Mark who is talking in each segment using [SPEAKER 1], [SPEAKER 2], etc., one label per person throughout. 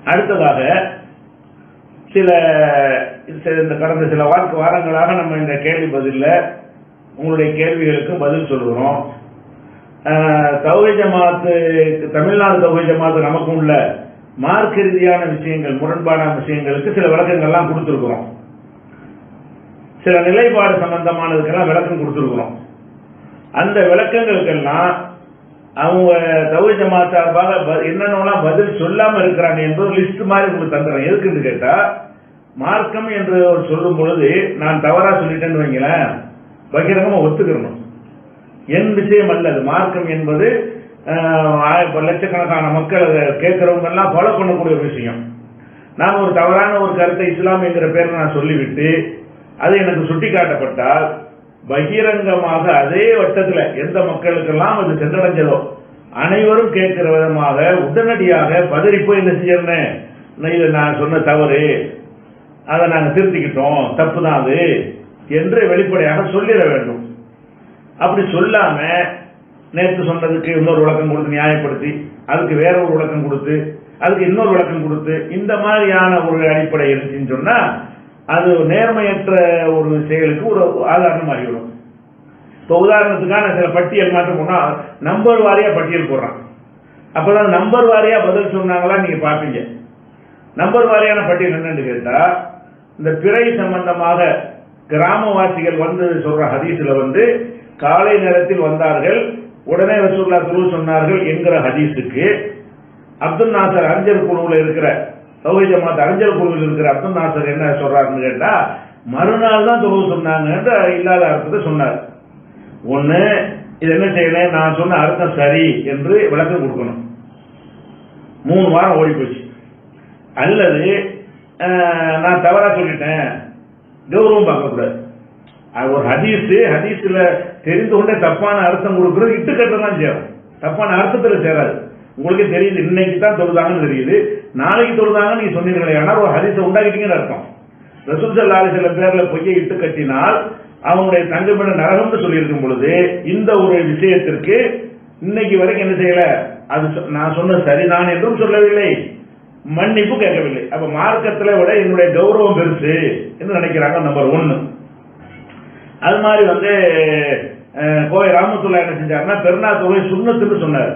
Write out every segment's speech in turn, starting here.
[SPEAKER 1] அடுத்ததாக சில சில- இந்த கடந்த சில வாக்கு வாரங்களாக நம்ம இந்த கேள்வி பதில்ல உங்களுடைய கேள்விகளுக்கு பதில் சொல்கிறோம் தௌஹி ஜமாத்து தமிழ்நாடு தௌஹி ஜமாத்து நமக்கு உள்ள மார்க்க ரீதியான விஷயங்கள் முரண்பாடான விஷயங்களுக்கு சில விளக்கங்கள்லாம் கொடுத்துருக்குறோம் சில நிலைப்பாடு சம்பந்தமானதுக்கெல்லாம் விளக்கம் கொடுத்துருக்குறோம் அந்த விளக்கங்களுக்கெல்லாம் அவங்க தௌஹி ஜமாத் சார்பாக ப- என்னென்னலாம் பதில் சொல்லாம இருக்கிறாங்க என்பது லிஸ்ட் மாதிரி உங்களுக்கு தந்துடுறேன் எதுக்குன்னு கேட்டா மார்க்கம் என்று அவர் சொல்லும் பொழுது நான் தவறா சொல்லிட்டேன்னு வைங்களேன் பகிரங்கமா ஒத்துக்கிறணும் என் விஷயம் அல்ல அது மார்க்கம் என்பது ஆஹ், ஆய- லட்சக்கணக்கான மக்கள் அதை கேட்கறவங்க எல்லாம் ஃபாலோ பண்ணக்கூடிய ஒரு விஷயம் நான் ஒரு தவறான ஒரு கருத்தை இஸ்லாம் என்கிற பேரை நான் சொல்லிவிட்டு அது எனக்கு சுட்டிக்காட்டப்பட்டால் பகிரங்கமாக அதே வட்டத்துல எந்த மக்களுக்கெல்லாம் அது சென்றடைஞ்சதோ அனைவரும் கேட்கிற விதமாக உடனடியாக பதறி போய் என்ன செய்யறேன் இது நான் சொன்ன தவறு அதை நாங்க திருத்திக்கிட்டோம் தப்பு தான் அது என்று வெளிப்படையாக சொல்லிட வேண்டும் அப்படி சொல்லாம நேற்று சொன்னதுக்கு இன்னொரு விளக்கம் கொடுத்து நியாயப்படுத்தி அதுக்கு வேற ஒரு விளக்கம் கொடுத்து அதுக்கு இன்னொரு விளக்கம் கொடுத்து இந்த மாதிரியான ஒரு அடிப்படை இருந்துச்சுன்னு சொன்னா அது நேர்மையற்ற ஒரு செயலுக்கு ஒரு ஆதாரம் ஆகிவிடும் இப்போ உதாரணத்துக்கான சில பட்டியல் மாற்றம் போனா நம்பர் வாரியா பட்டியல் போடுறான் அப்பதான் நம்பர் வாரியா பதில் சொன்னாங்களா நீங்க பாப்பீங்க நம்பர் வாரியான பட்டியல் என்னன்னு கேட்டா இந்த பிறை சம்பந்தமாக கிராமவாசிகள் வந்து சொல்ற ஹதீஸ்ல வந்து காலை நேரத்தில் வந்தார்கள் உடனே ரசூல்லா துரு சொன்னார்கள் என்கிற ஹதீஸுக்கு அப்துல் நாசர் அறிஞர் குழுவில் இருக்கிற தௌஹி ஜமாத் அறிஞர் குழுவில் இருக்கிற அப்துல் நாசர் என்ன சொல்றாருன்னு கேட்டா மறுநாள் தான் தொழுவு சொன்னாங்க இல்லாத அர்த்தத்தை சொன்னார் ஒண்ணு இது என்ன செய்யணும் நான் சொன்ன அர்த்தம் சரி என்று விளக்கம் கொடுக்கணும் மூணு வாரம் ஓடி போச்சு அல்லது அஹ், நான் தவறா சொல்லிட்டேன் கௌரவம் பார்க்கக்கூடாது அது ஒரு ஹதீஸ் ஹதீஸ்ல தெரிந்து கொண்டே தப்பான அர்த்தம் கொடுக்கறது இட்டுக்கட்ட தான் சேரும் தப்பான அர்த்தத்துல சேராது உங்களுக்கு தெரியுது இன்னைக்கு தான் தொழுதாங்கன்னு தெரியுது நாளைக்கு தொழுதாங்கன்னு நீங்க சொன்னீங்களே ஆனால் ஒரு ஹதீஸை உண்டாக்கிட்டீங்கன்னு அர்த்தம் ரசூல் சல்லாஹ் சில பேர்ல பொய்யை இட்டு கட்டினால் அவனுடைய தங்கமிட நரகம்னு சொல்லியிருக்கும் பொழுது இந்த ஒரு விஷயத்திற்கு இன்னைக்கு வரைக்கும் என்ன செய்யல அது சொ- நான் சொன்ன சரிதான் என்றும் சொல்லவில்லை மன்னிப்பு கேட்கவில்லை அப்ப மார்க்கத்துல விட என்னுடைய கௌரவம் பெருசு என்று நினைக்கிறாங்க நம்பர் ஒன்னு அது மாதிரி வந்து அஹ், கோவை ராமத்துல்லா என்ன செஞ்சாருன்னா பெருநா தொகை சுண்ணத்துன்னு சொன்னார்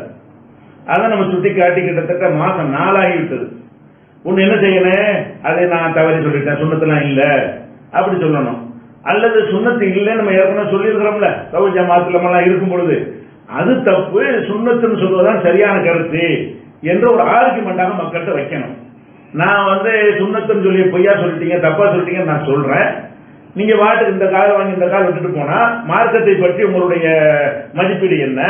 [SPEAKER 1] அதை நம்ம சுட்டி காட்டி கிட்டத்தட்ட மாசம் நாளாகி விட்டது ஒன்னு என்ன செய்யணும் அதை நான் தவறி சொல்லிட்டேன் சுண்ணத்துலாம் இல்ல அப்படி சொல்லணும் அல்லது சுண்ணத்து இல்லைன்னு நம்ம ஏற்கனவே சொல்லியிருக்கிறோம்ல தவறு ஜமாத்துல எல்லாம் இருக்கும் பொழுது அது தப்பு சுண்ணத்துன்னு சொல்வதுதான் சரியான கருத்து என்ற ஒரு ஆர்குமெண்டாக மக்கள்கிட்ட வைக்கணும் நான் வந்து சுண்ணத்துன்னு சொல்லி பொய்யா சொல்லிட்டீங்க தப்பா சொல்லிட்டீங்க நான் சொல்றேன் நீங்க வாட்டுக்கு இந்த கால் வாங்கி இந்த கால் விட்டுட்டு போனா மார்க்கத்தை பற்றி உங்களுடைய மதிப்பீடு என்ன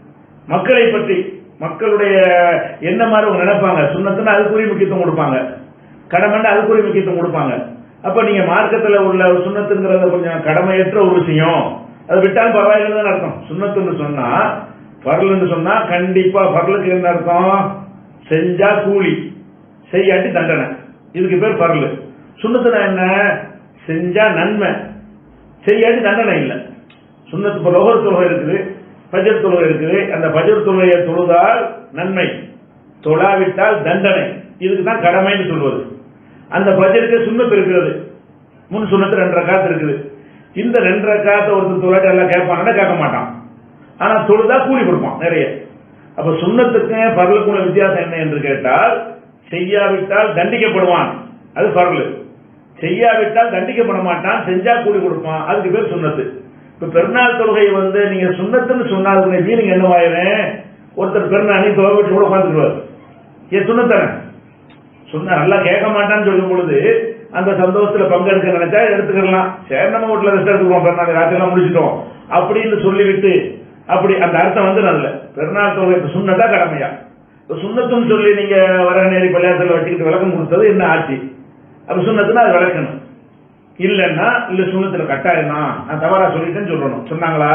[SPEAKER 1] மக்களை பற்றி மக்களுடைய என்ன மாதிரி அவங்க நினைப்பாங்க சுண்ணத்துன்னா அதுக்குரிய முக்கியத்துவம் கொடுப்பாங்க கடமைன்னா அதுக்குரிய முக்கியத்துவம் கொடுப்பாங்க அப்ப நீங்க மார்க்கத்துல உள்ள ஒரு சுண்ணத்துங்கிறது கொஞ்சம் கடமையற்ற ஒரு விஷயம் அது விட்டாலும் பரவாயில்லைன்னு அர்த்தம் சுண்ணத்துன்னு சொன்னா பரலுன்னு சொன்னா கண்டிப்பா பரலுக்கு என்ன அர்த்தம் செஞ்சா கூலி செய்யாட்டி தண்டனை இதுக்கு பேர் பரலு சுண்ணத்துனா என்ன செஞ்சா நன்மை செய்யாட்டி தண்டனை இல்லை சுண்ணத்து இப்போ லோகர் தொழுகை இருக்குது பஜர் தொழுகை இருக்குது அந்த பஜர் தொழுகையை தொழுதால் நன்மை தொழாவிட்டால் தண்டனை இதுக்கு தான் கடமைன்னு சொல்வது அந்த பஜருக்கு சுண்ணத்து இருக்கிறது முன் சுண்ணத்து ரெண்டரை காத்து இருக்குது இந்த ரெண்டரை காத்த ஒருத்தர் தொழிலாளி எல்லாம் கேட்பாங்கன்னா கேட்க மாட்டான் ஆனா தொழுதா கூலி கொடுப்பான் நிறைய அப்ப சுண்ணத்துக்கு பரலுக்குள்ள வித்தியாசம் என்ன என்று கேட்டால் செய்யாவிட்டால் தண்டிக்கப்படுவான் அது பரலு செய்யாவிட்டால் தண்டிக்கப்பட மாட்டான் செஞ்சா கூலி கொடுப்பான் அதுக்கு பேர் சுண்ணத்து இப்ப பெருநாள் தொழுகை வந்து நீங்க சுண்ணத்துன்னு சொன்னாலுடைய மீனிங் என்னவாயிரும் ஒருத்தர் பெருநாளை தொலை வீட்டு கூட உட்காந்துக்குவார் ஏன் சுண்ணத்தானே சொன்னா நல்லா கேட்க மாட்டான்னு சொல்லும் பொழுது அந்த சந்தோஷத்துல பங்கெடுக்க நினைச்சா எடுத்துக்கலாம் சரி நம்ம வீட்டுல ரெஸ்ட் எடுத்துக்கிறோம் பெருநாள் ராத்திரிலாம் முடிச்சிட்டோம் அப்படின்னு சொல்லிவிட்டு அப்படி அந்த அர்த்தம் வந்து நல்ல பெருநாள் தொகை இப்ப சுண்ணத்தா கடமையா இப்ப சுண்ணத்துன்னு சொல்லி நீங்க வர நேரி பள்ளியாசல வச்சுக்கிட்டு விளக்கம் கொடுத்தது என்ன ஆச்சு அப்ப சுண்ணத்துனா அது விளக்கணும் இல்லைன்னா இல்ல சுண்ணத்துல கட்டாயம் தான் நான் தவறா சொல்லிட்டேன்னு சொல்லணும் சொன்னாங்களா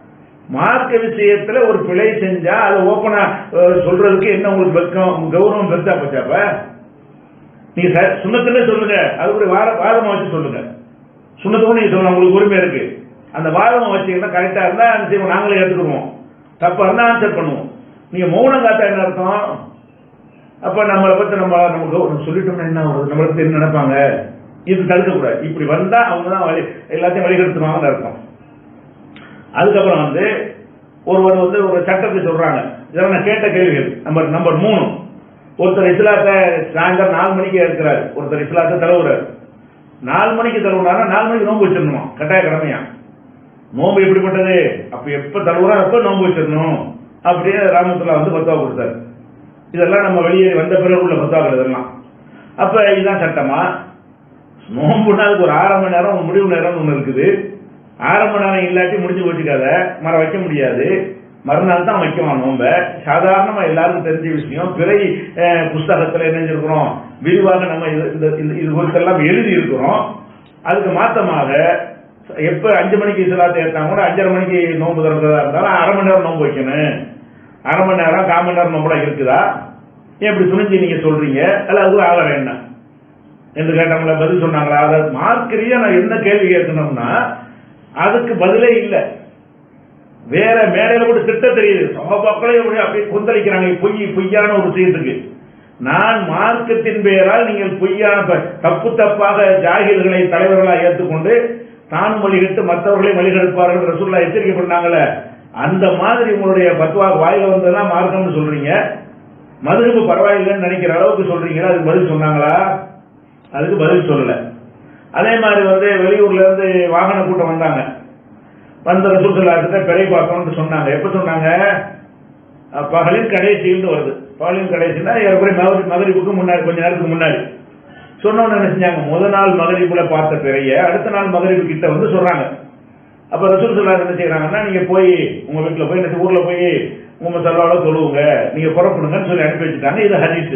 [SPEAKER 1] மார்க்க விஷயத்துல ஒரு பிழை செஞ்சா அதை ஓப்பனா அஹ், சொல்றதுக்கு என்ன உங்களுக்கு வெக்கம் கௌரவம் பெருசா போச்சாப்ப நீங்க ச- சுண்ணத்துல சொல்லுங்க அது ஒரு வார வாதமா வச்சு சொல்லுங்க சுண்ணத்துக்கும் நீங்க சொல்லலாம் உங்களுக்கு உரிமை இருக்கு அந்த வாதமா வச்சீங்கன்னா கரெக்டா இருந்தா அந்த செய்வோம் நாங்களே ஏத்துக்குவோம் தப்பா இருந்தா ஆன்சர் பண்ணுவோம் நீங்க மௌனம் காத்தா என்ன அர்த்தம் அப்ப நம்மளை பத்தி நம்ம நமக்கு நம்ம சொல்லிட்டோம்னா என்ன ஆகுறது நம்மளை பத்தி என்ன நினைப்பாங்க இது தடுக்கக்கூடாது இப்படி வந்தா அவங்க தான் வழி எல்லாத்தையும் வழிகெடுத்துருவாங்கன்னு அர்த்தம் அதுக்கப்புறம் வந்து ஒருவர் வந்து ஒரு சட்டத்தை சொல்றாங்க இதெல்லாம் நான் கேட்ட கேள்விகள் நம்பர் நம்பர் மூணு ஒருத்தர் இஸ்லாத்தை சாயந்தரம் நாலு மணிக்கு இருக்கிறார் ஒருத்தர் இஸ்லாத்தை தழுவுறாரு நாலு மணிக்கு தழுவுனாரா நாலு மணிக்கு நோன்பு வச்சிடணுமா கட்டாய கடமையா நோன்பு எப்படிப்பட்டது அப்ப எப்ப தழுவுறா அப்ப நோன்பு வச்சிடணும் அப்படியே ராமத்துல்லா வந்து பத்துவா கொடுத்தாரு இதெல்லாம் நம்ம வெளியே வந்த பிறகு உள்ள பத்துவாக்கள் இதெல்லாம் அப்ப இதுதான் சட்டமா நோன்புனா அதுக்கு ஒரு ஆறு மணி நேரம் முடிவு நேரம் ஒன்று இருக்குது ஆரம்ப நேரம் இல்லாட்டி முடிஞ்சு போச்சுக்காத மர வைக்க முடியாது மறுநாள் தான் வைக்கலாம் நோம்ப சாதாரணமா எல்லாருக்கும் தெரிஞ்ச விஷயம் பிறை அஹ், புஸ்தகத்துல என்ன செஞ்சிருக்கிறோம் விரிவாக நம்ம இது இந்த இந்த- இது குறித்தெல்லாம் எழுதி இருக்கிறோம் அதுக்கு மாத்தமாக எப்ப அஞ்சு மணிக்கு இஸ்லாத்தை ஏற்றாங்க கூட அஞ்சரை மணிக்கு நோன்பு திறக்கிறதா இருந்தாலும் அரை மணி நேரம் நோன்பு வைக்கணும் அரை மணி நேரம் கால் மணி நேரம் நோம்புலாம் இருக்குதா ஏன் இப்படி துணிஞ்சு நீங்க சொல்றீங்க அல்ல அது ஆதாரம் என்ன என்று கேட்டாங்களா பதில் சொன்னாங்களா அதை மார்க் ரீதியா நான் என்ன கேள்வி கேட்கணும்னா அதுக்கு பதிலே இல்லை வேற மேடையில கூட திட்ட தெரியுது சமபக்களே இப்படி அப்படியே கொந்தளிக்கிறாங்க பொய் பொய்யான ஒரு விஷயத்துக்கு நான் மார்க்கத்தின் பெயரால் நீங்கள் பொய்யான ப- தப்பு தப்பாக ஜாகில்களை தலைவர்களாக ஏற்றுக்கொண்டு தானும் வழிகட்டு மற்றவர்களை வழிகெடுப்பார்கள் ரசூல்லா எச்சரிக்கை பண்ணாங்கல்ல அந்த மாதிரி உங்களுடைய பத்வா வாயில வந்ததெல்லாம் மார்க்கம்னு சொல்றீங்க மதுரப்பு பரவாயில்லைன்னு நினைக்கிற அளவுக்கு சொல்றீங்களா அதுக்கு பதில் சொன்னாங்களா அதுக்கு பதில் சொல்லல அதே மாதிரி வந்து வெளியூர்ல இருந்து வாகன கூட்டம் வந்தாங்க வந்த ரசூல்லாத்திட்ட பிறை பார்க்கணும்னு சொன்னாங்க எப்ப சொன்னாங்க அஹ், பகலின் கடைசியில் வருது பகலின் கடைசினா ஏற்கனவே மகரி மகரிப்புக்கு முன்னாடி கொஞ்ச நேரத்துக்கு முன்னாடி சொன்னவங்க என்ன செஞ்சாங்க முத நாள் மகரிப்புல பார்த்த பிறைய அடுத்த நாள் மகரிப்பு கிட்ட வந்து சொல்றாங்க அப்ப ரசூல் சொல்லார் என்ன செய்யறாங்கன்னா நீங்க போய் உங்க வீட்டுல போய் என்ன ஊர்ல போய் உங்க மசாலாவோட தொழுவுங்க நீங்க புறப்படுங்கன்னு சொல்லி அனுப்பி வச்சுட்டாங்க இது ஹதீஸ்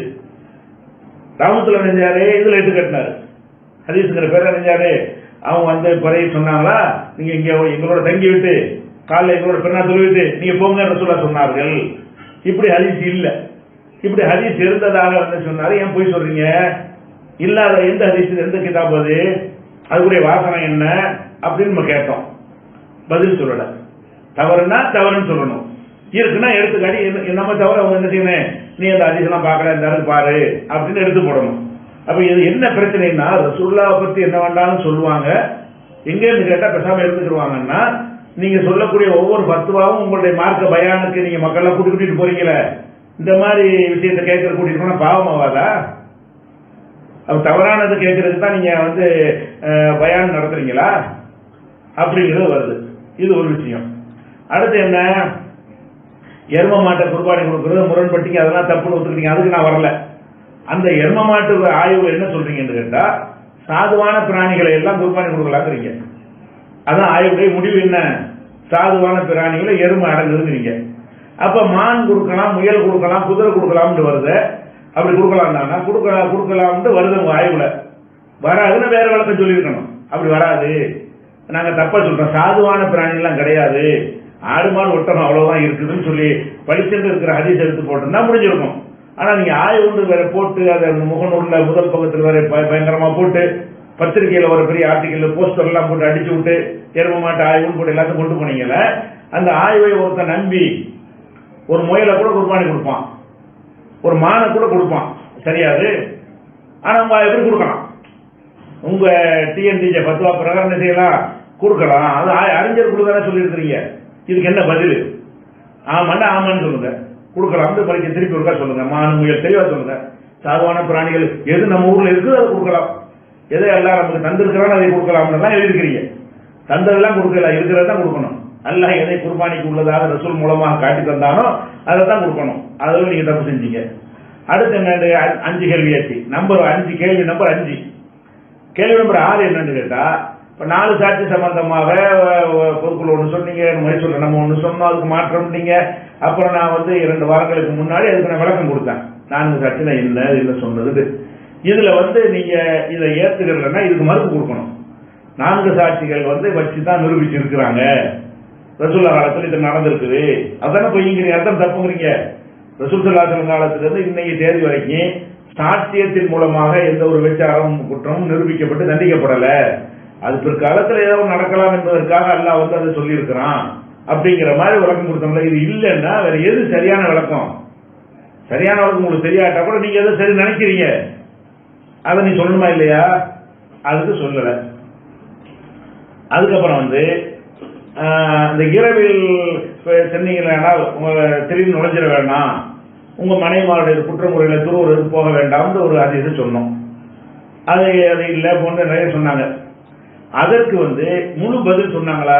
[SPEAKER 1] ராமத்துல நெஞ்சாரு இதுல எட்டு கட்டினாரு ஹதீஸுங்கிற பேர் நெஞ்சாரு அவங்க வந்து பிறைய சொன்னாங்களா நீங்க இங்க எங்களோட தங்கி விட்டு காலைல எங்களோட பெண்ணா சொல்லிவிட்டு நீங்க போங்க ரசூலா சொன்னார்கள் இப்படி ஹதீஸ் இல்ல இப்படி ஹதீஸ் இருந்ததாக வந்து சொன்னாரு ஏன் போய் சொல்றீங்க இல்லாத எந்த ஹதீஸ் எந்த கிதாப் அது அதுக்குரிய வாசனை என்ன அப்படின்னு நம்ம கேட்டோம் பதில் சொல்லல தவறுனா தவறுன்னு சொல்லணும் இருக்குன்னா எடுத்துக்காட்டி என்ன- நம்ம தவிர அவங்க என்ன செய்யணும் நீ அந்த அதிசயம் பார்க்கல இந்த இடத்துக்கு பாரு அப்படின்னு எடுத்து போடணும் அப்ப இது என்ன பிரச்சனைன்னா ரசூல்லாவை பத்தி என்ன வேண்டாலும் சொல்லுவாங்க எங்க இருந்து கேட்டா பேசாம எடுத்துக்கிடுவாங்கன்னா நீங்க சொல்லக்கூடிய ஒவ்வொரு பத்துவாவும் உங்களுடைய மார்க்க பயானுக்கு நீங்க மக்கள்லாம் கூட்டி கூட்டிட்டு போறீங்களே இந்த மாதிரி விஷயத்தை கேட்கற கூட்டிட்டு போனா பாவமாவாதா அப்ப தவறானது கேட்கறதுக்கு தான் நீங்க வந்து அஹ், பயான் நடத்துறீங்களா அப்படிங்கிறது வருது இது ஒரு விஷயம் அடுத்து என்ன எரும மாட்டை குர்பானி கொடுக்கறது முரண்பட்டீங்க அதெல்லாம் தப்புன்னு ஒத்துக்கிட்டீங்க அதுக்கு நான் வரல அந்த எரும மாட்டு ஆய்வு என்ன சொல்றீங்கன்னு கேட்டா சாதுவான பிராணிகளை எல்லாம் குர்பானி கொடுக்கலாங்கிறீங்க அதான் ஆய்வுடைய முடிவு என்ன சாதுவான பிராணிகளை எருமை அடங்குதுங்கிறீங்க அப்ப மான் கொடுக்கலாம் முயல் கொடுக்கலாம் குதிரை கொடுக்கலாம்னு வருது அப்படி கொடுக்கலாம் கொடுக்கலாம் கொடுக்கலாம்னு வருது உங்க ஆய்வுல வராதுன்னு வேற விளக்கம் சொல்லியிருக்கணும் அப்படி வராது நாங்க தப்பா சொல்றோம் சாதுவான பிராணிலாம் கிடையாது ஆடு மாடு ஒட்டகம் அவ்வளவுதான் இருக்குதுன்னு சொல்லி படிச்சுட்டு இருக்கிற ஹதீஸ் எடுத்து போட்டிருந்தா முடிஞ்சிருக்கும் ஆனா நீங்க ஆய்வு வேற போட்டு அதை முகநூல்ல முதல் பக்கத்துல வேற பய- பயங்கரமா போட்டு பத்திரிகையில ஒரு பெரிய ஆர்டிக்கல் போஸ்டர் எல்லாம் போட்டு அடிச்சு விட்டு எரும மாட்டு ஆய்வுன்னு போட்டு எல்லாத்தையும் கொண்டு போனீங்கல்ல அந்த ஆய்வை ஒருத்தன் நம்பி ஒரு முயலை கூட குர்பானி கொடுப்பான் ஒரு மானை கூட கொடுப்பான் சரியாது ஆனா உங்க எப்படி கொடுக்கலாம் உங்க டிஎன்டிஜே பத்துவா பிரகாரம் என்ன செய்யலாம் கொடுக்கலாம் அது ஆ- அறிஞர் கொடுக்கறதா சொல்லியிருக்கிறீங்க இதுக்கு என்ன பதில் ஆமாண்டா ஆமான்னு சொல்லுங்க கொடுக்கலாம்னு பரிக்க திருப்பி ஒருக்கா சொல்லுங்க மானு முயல் தெளிவா சொல்லுங்க சாதுவான பிராணிகள் எது நம்ம ஊர்ல இருக்குதோ அதை கொடுக்கலாம் எதை எல்லாம் நமக்கு தந்திருக்கிறானோ அதை கொடுக்கலாம்னு எழுதிக்கிறீங்க தந்ததெல்லாம் கொடுக்கல இருக்கிறத தான் கொடுக்கணும் அல்லாஹ் எதை குர்பானிக்கு உள்ளதாக ரசூல் மூலமாக காட்டி தந்தானோ அதை தான் கொடுக்கணும் அதில் நீங்க தப்பு செஞ்சீங்க அடுத்து என்னண்டு அ- அஞ்சு கேள்வியாச்சு நம்பர் அஞ்சு கேள்வி நம்பர் அஞ்சு கேள்வி நம்பர் ஆறு என்னன்னு கேட்டா இப்ப நாலு சாட்சி சம்பந்தமாக அஹ், அஹ், பொதுக்குழு ஒன்று சொன்னீங்க மைசூர்ல நம்ம ஒன்று சொன்னோம் அதுக்கு மாற்றம் நீங்க அப்புறம் நான் வந்து இரண்டு வாரங்களுக்கு முன்னாடி அதுக்கு நான் விளக்கம் கொடுத்தேன் நான்கு சாட்சியில என்ன என்ன சொன்னது இதுல வந்து நீங்க இதை ஏத்துக்கிறதுனா இதுக்கு மறுப்பு கொடுக்கணும் நான்கு சாட்சிகள் வந்து வச்சு தான் நிரூபிச்சு இருக்கிறாங்க ரசூல்லா காலத்துல இது நடந்திருக்குது அதானே பொய்ங்கிறீங்க அதான் தப்புங்கிறீங்க ரசூல் சல்லாசலம் காலத்துல இருந்து இன்னைக்கு தேதி வரைக்கும் சாட்சியத்தின் மூலமாக எந்த ஒரு விசாரம் குற்றமும் நிரூபிக்கப்பட்டு தண்டிக்கப்படல அது பிற்காலத்துல ஏதோ ஒண்ணு நடக்கலாம் என்பதற்காக அல்லாஹ் வந்து அதை சொல்லியிருக்கிறான் அப்படிங்கிற மாதிரி விளக்கம் கொடுத்தோம்ல இது இல்லைன்னா வேற எது சரியான விளக்கம் சரியான வழக்கு உங்களுக்கு தெரியாட்டா கூட நீங்க எதை சரி நினைக்கிறீங்க அதை நீ சொல்லணுமா இல்லையா அதுக்கு சொல்லலை அதுக்கப்புறம் வந்து ஆஹ், இந்த இரவில் இப்ப சென்னீங்கன்னா உங்க திடீர்னு நுழைஞ்சிட வேண்டாம் உங்க மனைவிமாருடைய குற்றமுறையில துருவுறதுக்கு போக வேண்டாம்னு ஒரு அதிசு சொன்னோம் அது அது இல்லை போன்ற நிறைய சொன்னாங்க அதற்கு வந்து முழு பதில் சொன்னாங்களா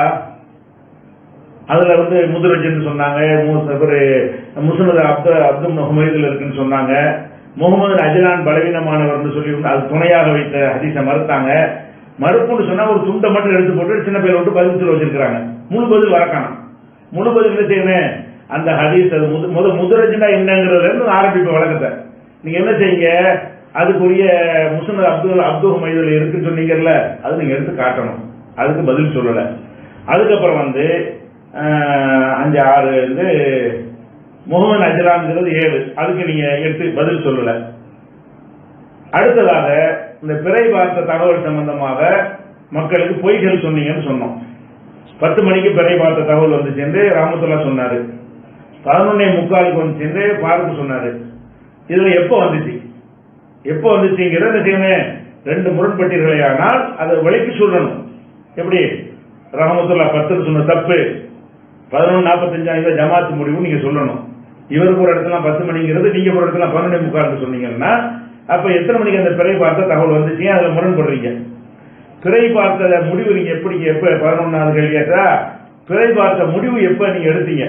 [SPEAKER 1] அதுல வந்து முதுரஜன் சொன்னாங்க மு- ஒரு முசனது அப்து அப்துல் முகமதுல இருக்குன்னு சொன்னாங்க முகமது அஜலான் பலவீனமானவர்னு சொல்லி அது துணையாக வைத்த ஹதீஸை மறுத்தாங்க மறுப்புன்னு சொன்னா ஒரு துண்டை மட்டும் எடுத்து போட்டு சின்ன பேர் விட்டு பதில் சொல்ல வச்சிருக்காங்க முழு பதில் வரக்கானம் முழு பதில் என்ன செய்யணும் அந்த ஹதீஸ் அது முது முத முதுரஜனா என்னங்கிறதுல இருந்து ஆரம்பிப்ப வழக்கத்தை நீங்க என்ன செய்யுங்க அதுக்குரிய முசனது அப்துல் அப்துல் மைதில் இருக்குன்னு சொன்னீங்கல்ல அது நீங்க எடுத்து காட்டணும் அதுக்கு பதில் சொல்லல அதுக்கப்புறம் வந்து ஆஹ், அஞ்சு ஆறு வந்து முகமது அஜலான்ங்கிறது ஏழு அதுக்கு நீங்க எடுத்து பதில் சொல்லல அடுத்ததாக இந்த பிறை பார்த்த தகவல் சம்பந்தமாக மக்களுக்கு பொய்கள் சொன்னீங்கன்னு சொன்னோம் பத்து மணிக்கு பிறை பார்த்த தகவல் வந்து சென்று ராமத்துல்லா சொன்னாரு பதினொன்னே முக்காலுக்கு வந்து சென்று பார்க்க சொன்னாரு இதுல எப்போ வந்துச்சு எப்போ வந்துச்சுங்கிறத என்ன செய்யணும் ரெண்டு முரண்பட்டீர்களே ஆனால் அதை விலைக்கு சொல்லணும் எப்படி ரஹமத்துல்லா பத்துன்னு சொன்ன தப்பு பதினொன்று நாற்பத்தஞ்சாயிரம் ஜமாத்து முடிவு நீங்க சொல்லணும் இவருக்கு ஒரு இடத்துல பத்து மணிங்கிறது நீங்க ஒரு இடத்துல பன்னெண்டு முக்காலுக்கு சொன்னீங்கன்னா அப்ப எத்தனை மணிக்கு அந்த பிறை பார்த்த தகவல் வந்துச்சு அதுல முரண்படுறீங்க பிறை பார்த்த முடிவு நீங்க எப்படி எப்ப பதினொன்னாவது கேள்வி கேட்டா பிறை பார்த்த முடிவு எப்ப நீங்க எடுத்தீங்க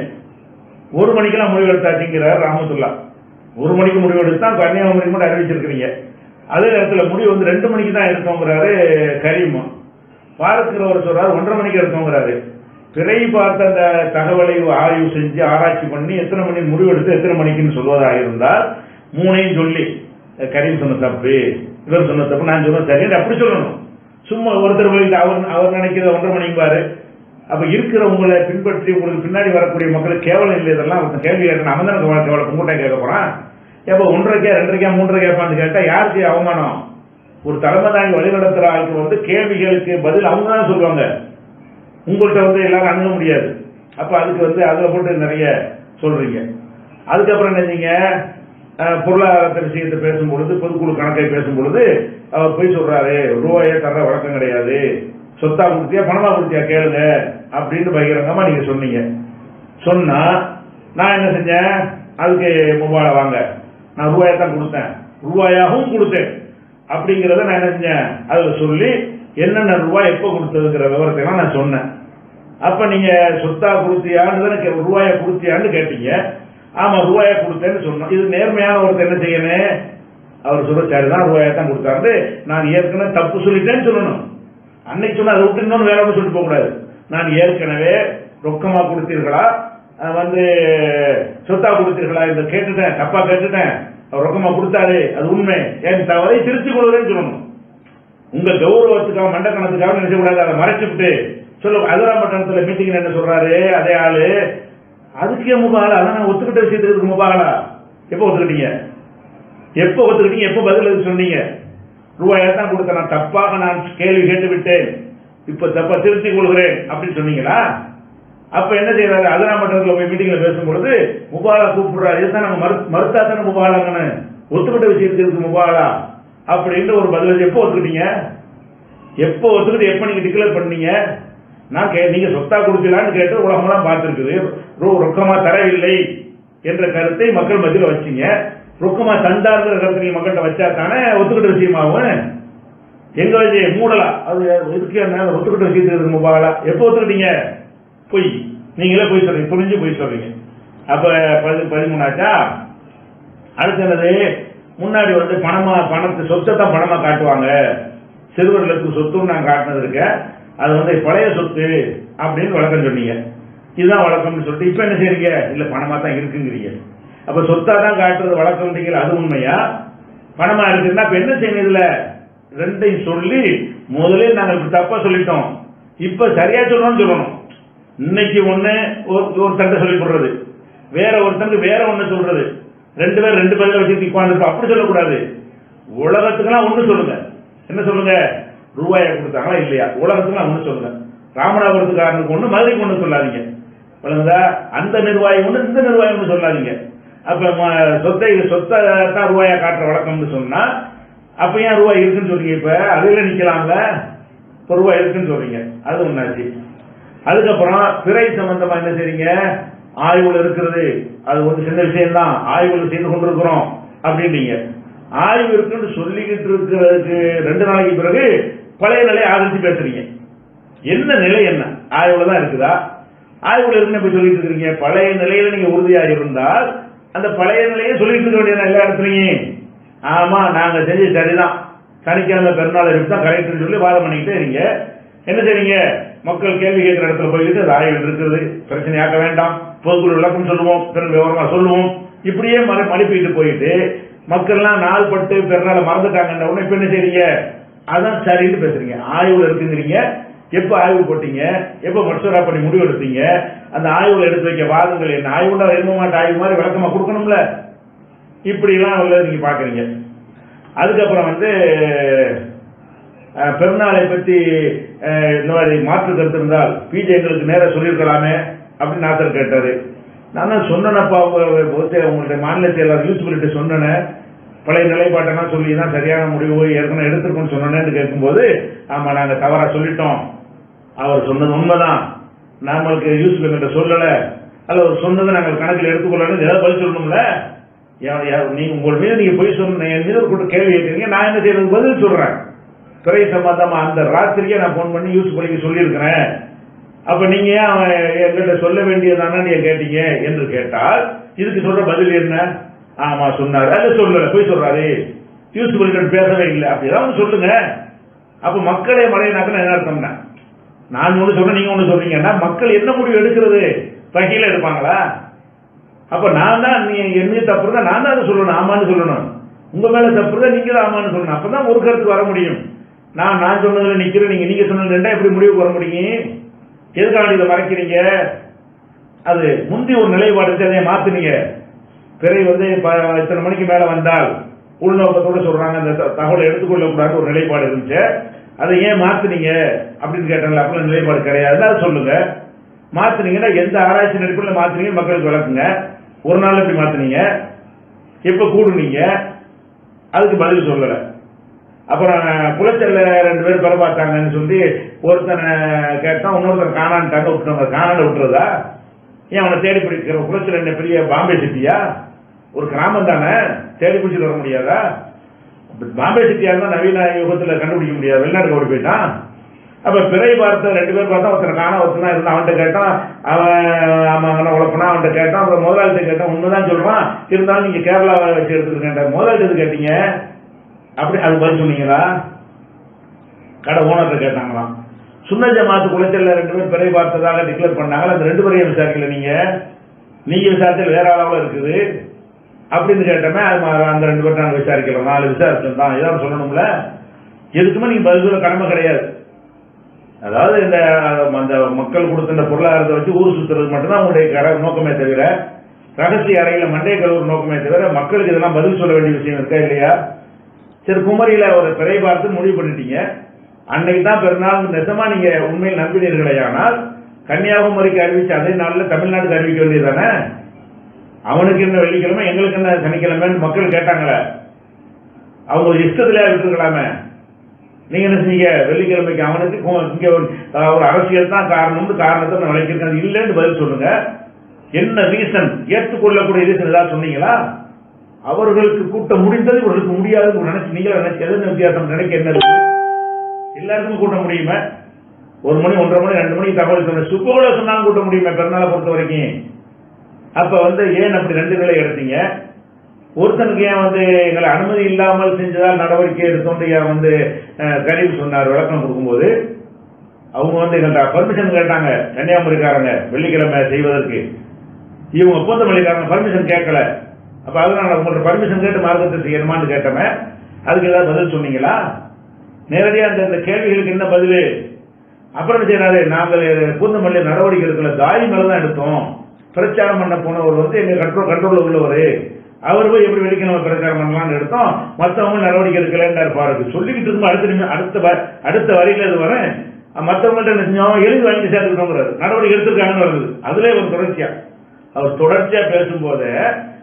[SPEAKER 1] ஒரு மணிக்கெல்லாம் முடிவு எடுத்தாச்சுங்கிறார் ராமத்துல்லா ஒரு மணிக்கு முடிவு எடுத்தா கன்னியாகுமரி மட்டும் அறிவிச்சிருக்கிறீங்க அதே நேரத்தில் முடிவு வந்து ரெண்டு மணிக்கு தான் எடுத்தோங்கிறாரு கரீம் பார்க்கிறவர் சொல்றாரு ஒன்றரை மணிக்கு எடுத்தோங்கிறாரு பிறை பார்த்த அந்த தகவலை ஆய்வு செஞ்சு ஆராய்ச்சி பண்ணி எத்தனை மணி முடிவெடுத்து எத்தனை மணிக்குன்னு சொல்வதாக இருந்தால் மூணையும் சொல்லி கரீம் சொன்ன தப்பு இவர் சொன்ன தப்பு நான் சொன்ன சரி அப்படி சொல்லணும் சும்மா ஒருத்தர் போய் அவர் அவர் நினைக்கிறது ஒன்றரை மணிக்கு பாரு அப்ப இருக்கிறவங்களை பின்பற்றி உங்களுக்கு பின்னாடி வரக்கூடிய மக்களுக்கு கேவலம் இல்லை இதெல்லாம் ஒருத்தன் கேள்வி கேட்கணும் அவன் தானே கேவலம் உங்கள்கிட்ட கேட்க போறான் எப்ப ஒன்றரைக்கா ரெண்டரைக்கா மூன்றரை கேட்பான்னு கேட்டா யாருக்கு அவமானம் ஒரு தலைமை தாங்கி வழிநடத்துற ஆளுக்கு வந்து கேள்விகளுக்கு பதில் அவங்க தான் சொல்லுவாங்க உங்கள்கிட்ட வந்து எல்லாரும் அணுக முடியாது அப்ப அதுக்கு வந்து அதுல போட்டு நிறைய சொல்றீங்க அதுக்கப்புறம் என்ன செஞ்சீங்க அஹ், பொருளாதாரத்தை விஷயத்தை பேசும் பொழுது பொதுக்குழு கணக்கை பேசும் பொழுது அவர் போய் சொல்றாரு ரூபாயே தர்ற வழக்கம் கிடையாது சொத்தா கொடுத்தியா பணமா கொடுத்தியா கேளுங்க அப்படின்னு பகிரங்கமா நீங்க சொன்னீங்க சொன்னா நான் என்ன செஞ்சேன் அதுக்கு மொபைல வாங்க நான் ரூபாயை தான் கொடுத்தேன் ரூபாயாகவும் கொடுத்தேன் அப்படிங்கறத நான் என்ன செஞ்சேன் அதுல சொல்லி என்னென்ன ரூபாய் எப்போ கொடுத்ததுங்கிற விவரத்தை எல்லாம் நான் சொன்னேன் அப்ப நீங்க சொத்தா கொடுத்தியான்னு தானே கே- ரூபாயை கொடுத்தியான்னு கேட்டீங்க ஆமா ரூபாயை கொடுத்தேன்னு சொன்னோம் இது நேர்மையான ஒருத்தர் என்ன செய்யணும் அவர் சொல்ல சரிதான் ரூபாயை தான் கொடுத்தாரு நான் ஏற்கனவே தப்பு சொல்லிட்டேன்னு சொல்லணும் அன்னைக்கு சொன்னா அதை விட்டு இன்னொன்று வேற ஒன்று சொல்லிட்டு போக கூடாது நான் ஏற்கனவே ரொக்கமா கொடுத்தீர்களா அஹ் வந்து சொத்தா கொடுத்தீர்களா இதை கேட்டுட்டேன் தப்பா கேட்டுட்டேன் அவர் ரொக்கமா கொடுத்தாரு அது உண்மை என் தவறை திருத்திக் கொள்வதேன்னு சொல்லணும் உங்க கௌரவத்துக்காக மண்டக்கணத்துக்காக நினைச்ச கூடாது அதை மறைச்சுட்டு சொல்ல அதிராம்பட்டணத்துல மீட்டிங் என்ன சொல்றாரு அதே ஆளு அதுக்கே முபாகலா அதான் நான் ஒத்துக்கிட்ட விஷயத்துக்கு இருக்கு முபாகலா எப்போ ஒத்துக்கிட்டீங்க எப்போ ஒத்துக்கிட்டீங்க எப்போ பதில் எதுக்கு சொன்னீங்க ரூபாயை தான் கொடுத்த நான் தப்பாக நான் கேள்வி கேட்டு விட்டேன் இப்ப தப்பா திருத்திக் கொள்கிறேன் அப்படின்னு சொன்னீங்களா அப்ப என்ன செய்யறாரு அதிராமட்டத்தில் போய் மீட்டிங்ல பேசும்பொழுது முபாலா கூப்பிடுறாரு இதுதான் நம்ம மறு மறுத்தா தானே முபாலாங்கன்னு ஒத்துக்கிட்ட விஷயத்துக்கு இருக்கு முபாலா அப்படின்ற ஒரு பதில் எப்போ ஒத்துக்கிட்டீங்க எப்போ ஒத்துக்கிட்டு எப்போ நீங்க டிக்ளேர் பண்ணீங்க நான் கே நீங்க சொத்தா கொடுத்தீங்களான்னு கேட்டு உலகமெல்லாம் பார்த்துருக்குது ரொ- ரொக்கமா தரவில்லை என்ற கருத்தை மக்கள் மத்தியில் வச்சீங்க ரொக்கமா தந்தாருங்கிற கருத்தை நீங்க மக்கள்கிட்ட வச்சா தானே ஒத்துக்கிட்ட விஷயமாகும் எங்க வச்சு மூடலா அது இதுக்கு என்ன ஒத்துக்கிட்ட விஷயத்துக்கு இருக்கு முபாலா எப்போ ஒத்துக்கிட்டீங்க பொய் நீங்களே போய் சொல்றீங்க புரிஞ்சு போய் சொல்றீங்க அப்ப பதி பதிமூணாச்சா அடுத்து என்னது முன்னாடி வந்து பணமா பணத்தை சொத்தை தான் பணமா காட்டுவாங்க சிறுவர்களுக்கு சொத்துன்னு நான் காட்டினது இருக்க அது வந்து பழைய சொத்து அப்படின்னு வழக்கம் சொன்னீங்க இதுதான் வழக்கம்னு சொல்லிட்டு இப்ப என்ன செய்றீங்க இல்ல பணமா தான் இருக்குங்கிறீங்க அப்ப சொத்தா தான் காட்டுறது வழக்கம்ன்றீங்க அது உண்மையா பணமா இருக்குன்னா இப்ப என்ன செய்யணும் இதுல ரெண்டையும் சொல்லி முதலே நாங்க இப்படி தப்பா சொல்லிட்டோம் இப்ப சரியா சொல்லணும்னு சொல்லணும் இன்னைக்கு ஒண்ணு ஒரு ஒருத்தங்க சொல்லி கொடுறது வேற ஒருத்தருக்கு வேற ஒண்ணு சொல்றது ரெண்டு பேர் ரெண்டு பதில வச்சு உட்கார்ந்து அப்படி சொல்லக்கூடாது உலகத்துக்கெல்லாம் ஒண்ணு சொல்லுங்க என்ன சொல்லுங்க ரூபாயை கொடுத்தாங்களா இல்லையா உலகத்துக்கெல்லாம் ஒண்ணு சொல்லுங்க ராமநாதபுரத்துக்காரனுக்கு ஒண்ணு மதுரைக்கு ஒண்ணு சொல்லாதீங்க விளங்குதா அந்த நிர்வாகி ஒண்ணு இந்த நிர்வாகி ஒண்ணு சொல்லாதீங்க அப்ப ம- சொத்தை சொத்தை தான் ரூபாயா காட்டுற வழக்கம்னு சொன்னா அப்ப ஏன் ரூபாய் இருக்குன்னு சொல்றீங்க இப்ப அதுல நிக்கலாம்ல இப்ப ரூபாய் இருக்குன்னு சொல்றீங்க அது ஒண்ணாச்சு அதுக்கப்புறம் பிறை சம்பந்தமா என்ன செய்றீங்க ஆய்வுல இருக்கிறது அது ஒரு சின்ன விஷயம் தான் ஆய்வுல செய்து கொண்டிருக்கிறோம் அப்படின்னீங்க ஆய்வு இருக்குன்னு சொல்லிக்கிட்டு இருக்கிறதுக்கு ரெண்டு நாளைக்கு பிறகு பழைய நிலையை ஆதரிச்சு பேசுறீங்க என்ன நிலை என்ன ஆய்வுல தான் இருக்குதா ஆய்வுல இருக்குன்னு இப்ப சொல்லிட்டு இருக்கீங்க பழைய நிலையில நீங்க உறுதியா இருந்தால் அந்த பழைய நிலையை சொல்லிட்டு இருக்க வேண்டியது எல்லா இடத்துலயும் ஆமா நாங்க செஞ்சது சரிதான் சனிக்கிழமை பெருநாள் இருக்கு தான் கரெக்ட்னு சொல்லி வாதம் பண்ணிக்கிட்டே இருங்க என்ன செய்றீங்க மக்கள் கேள்வி கேட்கிற இடத்துல போய்கிட்டு அது ஆய்வு இருக்குது பிரச்சனையாக்க வேண்டாம் பொதுக்குழு விளக்கம் சொல்லுவோம் பிறகு விவரமா சொல்லுவோம் இப்படியே மறை மழுப்பிட்டு போயிட்டு மக்கள்லாம் நாள் பட்டு பெருநாளை மறந்துட்டாங்கன்ற உடனே இப்ப என்ன செய்றீங்க அதான் சரின்னு பேசுறீங்க ஆய்வுல இருக்குங்கிறீங்க எப்ப ஆய்வு போட்டீங்க எப்ப மசோரா பண்ணி முடிவு எடுத்தீங்க அந்த ஆய்வுல எடுத்து வைக்க வாதங்கள் என்ன ஆய்வுல எரும மாட்டு ஆய்வு மாதிரி விளக்கமா கொடுக்கணும்ல இப்படி எல்லாம் உள்ளது நீங்க பாக்குறீங்க அதுக்கப்புறம் வந்து அஹ், பெருநாளை பத்தி அஹ், இந்த மாதிரி மாற்று கருத்து இருந்தால் பிஜே எங்களுக்கு நேரா சொல்லியிருக்கலாமே அப்படின்னு நாசர் கேட்டாரு நான் தான் சொன்னேனப்பா உங்க பொதுச்செய- உங்களுடைய மாநில செயலாளர் யூஸ்பிலிட்டி சொன்னேன் பழைய நிலைப்பாட்டெல்லாம் சொல்லி தான் சரியான முடிவு ஏற்கனவே எடுத்திருக்கோம்னு சொன்னேன்னு கேட்கும்போது ஆமா நாங்க தவறா சொல்லிட்டோம் அவர் சொன்னது உண்மைதான் நம்மளுக்கு யூஸ் கிட்ட சொல்லல அல்ல அவர் சொன்னதை நாங்கள் கணக்கில் எடுத்துக்கொள்ளணும் ஏதாவது பதில் சொல்லணும்ல யா- யா- நீங்க உங்கள் மீது நீங்க போய் சொன்ன என் மீது ஒரு கூட்டம் கேள்வி கேட்குறீங்க நான் என்ன செய்யறது பதில் சொல்றேன் துறை சம்பந்தமா அந்த ராத்திரிக்கே நான் போன் பண்ணி யூஸ் பண்ணிக்க சொல்லியிருக்கிறேன் அப்ப நீங்க ஏன் அவன் என்கிட்ட சொல்ல வேண்டியதானே நீங்க கேட்டீங்க என்று கேட்டால் இதுக்கு சொல்ற பதில் என்ன ஆமா சொன்னாரு அது சொல்லல போய் சொல்றாரு யூஸ் பண்ணிட்டு பேசவே இல்லை அப்படி ஏதாவது சொல்லுங்க அப்ப மக்களே மழையினாக்க என்ன அர்த்தம்னா நான் ஒண்ணு சொல்றேன் நீங்க ஒண்ணு சொல்றீங்கன்னா மக்கள் என்ன முடிவு எடுக்கிறது வகையில எடுப்பாங்களா அப்ப நான் தான் நீ என் மீது தப்பு இருந்தா நான் தான் அதை சொல்லணும் ஆமான்னு சொல்லணும் உங்க மேல தப்பு இருந்தா நீங்க தான் ஆமான்னு சொல்லணும் அப்பதான் ஒரு கருத்துக்கு வர முடியும் நான் நான் சொன்னதுல நிக்கிறேன் நீங்க நீங்க சொன்னது ரெண்டா எப்படி முடிவுக்கு வர முடியும் எதுக்காக இதை மறைக்கிறீங்க அது முந்தி ஒரு நிலைப்பாடு இருந்துச்சு, அதை மாத்துனீங்க பிறை வந்து ப- இத்தனை மணிக்கு மேல வந்தால் உள்நோக்கத்தோட சொல்றாங்க அந்த த- தகவலை எடுத்துக்கொள்ள கூடாது ஒரு நிலைப்பாடு இருந்துச்சு அதை ஏன் மாத்துனீங்க அப்படின்னு கேட்டாங்க அப்படி நிலைப்பாடு கிடையாது அது சொல்லுங்க மாத்துனீங்கன்னா எந்த ஆராய்ச்சி நடிப்பில் மாத்துனீங்க மக்களுக்கு விளக்குங்க ஒரு நாள் எப்படி மாத்துனீங்க எப்ப கூடுனீங்க அதுக்கு பதில் சொல்லல அப்புறம் குளச்சல்ல ரெண்டு பேர் பெற பார்த்தாங்கன்னு சொல்லி ஒருத்தனை கேட்டான் இன்னொருத்தன் காணான்ட்டாங்க விட்டுருவாங்க காணாட விட்டுறதா ஏன் அவனை தேடி பிடிக்கிற குளச்சல் என்ன பெரிய பாம்பே சிட்டியா ஒரு கிராமம் தானே தேடி பிடிச்சிட்டு வர முடியாதா பாம்பே சிட்டியா இருந்தா நவீன யுகத்துல கண்டுபிடிக்க முடியாது வெளிநாட்டுக்கு ஓடி போயிட்டான் அப்ப பிறை பார்த்த ரெண்டு பேர் பார்த்தா ஒருத்தர் காண ஒருத்தனா இருந்தான் அவன்கிட்ட கேட்டான் அவன் ஆமாங்கண்ணா உழப்பனா அவன்கிட்ட கேட்டான் அப்புறம் முதலாளிட்ட கேட்டான் உண்மைதான் சொல்றான் இருந்தாலும் நீங்க கேரளாவை வச்சு எடுத்துருக்கேன் முதலாளி எது கேட்டீங்க அப்படி அது பதில் சொன்னீங்களா கடை ஓனர்கிட்ட கேட்டாங்களாம் சுன்ன ஜமாத்து குளச்சல்ல ரெண்டு பேர் பிறை பார்த்ததாக டிக்ளேர் பண்ணாங்க அந்த ரெண்டு பேரையும் விசாரிக்கல நீங்க நீங்க விசாரிச்சல் வேற அளவுல இருக்குது அப்படின்னு கேட்டமே அது மா- அந்த ரெண்டு பேர் நாங்க விசாரிக்கலாம் நாலு விசாரிச்சோம் தான் ஏதாவது சொல்லணும்ல எதுக்குமே நீங்க பதில் சொல்ல கடமை கிடையாது அதாவது இந்த அந்த மக்கள் கொடுத்த இந்த பொருளாதாரத்தை வச்சு ஊர் சுத்துறது மட்டும்தான் உங்களுடைய கட- நோக்கமே தவிர ரகசிய அறையில மண்டை கழுவுற நோக்கமே தவிர மக்களுக்கு இதெல்லாம் பதில் சொல்ல வேண்டிய விஷயம் இருக்கா இல்லையா சரி குமரியில ஒரு பிறை பார்த்து முடிவு பண்ணிட்டீங்க அன்னைக்கு தான் பெருநாள் நிஜமா நீங்க உண்மையில் நம்பினீர்களே ஆனால் கன்னியாகுமரிக்கு அறிவிச்சு அதே நாள்ல தமிழ்நாட்டுக்கு அறிவிக்க வேண்டியதானே அவனுக்கு என்ன வெள்ளிக்கிழமை எங்களுக்கு என்ன சனிக்கிழமைன்னு மக்கள் கேட்டாங்களே அவங்க இஷ்டத்திலே விட்டுருக்கலாமே நீங்க என்ன செஞ்சீங்க வெள்ளிக்கிழமைக்கு அவனுக்கு கு- இங்க ஒரு அஹ், ஒரு அரசியல் தான் காரணம்னு காரணத்தை நான் விளக்கியிருக்கேன் இல்லைன்னு பதில் சொல்லுங்க என்ன ரீசன் ஏற்றுக்கொள்ளக்கூடிய ரீசன் ஏதாவது சொன்னீங்களா அவர்களுக்கு கூட்டம் முடிந்தது இவர்களுக்கு முடியாதுன்னு நினைச்சு நீங்களா நினைச்சு எது வித்தியாசம் நினைக்க என்ன இருக்கு எல்லாருக்கும் கூட்ட முடியுமே ஒரு மணி ஒன்றரை மணி ரெண்டு மணிக்கு தகவல் சொன்ன சுப்போல சொன்னாலும் கூட்ட முடியுமே பெருநாளை பொறுத்த வரைக்கும் அப்ப வந்து ஏன் அப்படி ரெண்டு நிலை எடுத்தீங்க ஒருத்தனுக்கு ஏன் வந்து எங்களை அனுமதி இல்லாமல் செஞ்சதால் நடவடிக்கை எடுத்தோம் ஏன் வந்து அஹ், கரீப் சொன்னார் விளக்கம் கொடுக்கும்போது அவங்க வந்து எங்கள்கிட்ட பர்மிஷன் கேட்டாங்க கன்னியாகுமரிக்காரங்க வெள்ளிக்கிழமை செய்வதற்கு இவங்க பூந்தமல்லிக்காரங்க பர்மிஷன் கேட்கல அப்ப அதனால உங்கள்ட்ட பர்மிஷன் கேட்டு மார்க்கத்தை செய்யணுமான்னு கேட்டமே அதுக்கு ஏதாவது பதில் சொன்னீங்களா நேரடியா அந்த இந்த கேள்விகளுக்கு என்ன பதில் அப்புறம் என்ன செய்யறாரு நாங்கள் பூந்தமல்லி நடவடிக்கை எடுக்கல தாய் மேல தான் எடுத்தோம் பிரச்சாரம் பண்ண போனவர் வந்து எங்க கண்ட்ரோல் கண்ட்ரோல்ல உள்ளவர் அவர் போய் எப்படி வெடிக்கணும் பிரச்சாரம் பண்ணலாம்னு எடுத்தோம் மத்தவங்க நடவடிக்கை எடுக்கலன்னு இருப்பாரு சொல்லிக்கிட்டு இருக்கும் அடுத்த நிமிஷம் அடுத்த வ- அடுத்த வரியில இது வரேன் மற்றவங்கள்ட்ட என்ன செஞ்சோம் எழுதி வாங்கி சேர்த்துக்கிட்டோங்கிறாரு நடவடிக்கை எடுத்திருக்காங்கன்னு வருது அதுல ஒரு தொடர்ச்சியா அவர் தொடர்ச்சியா பேசும்போது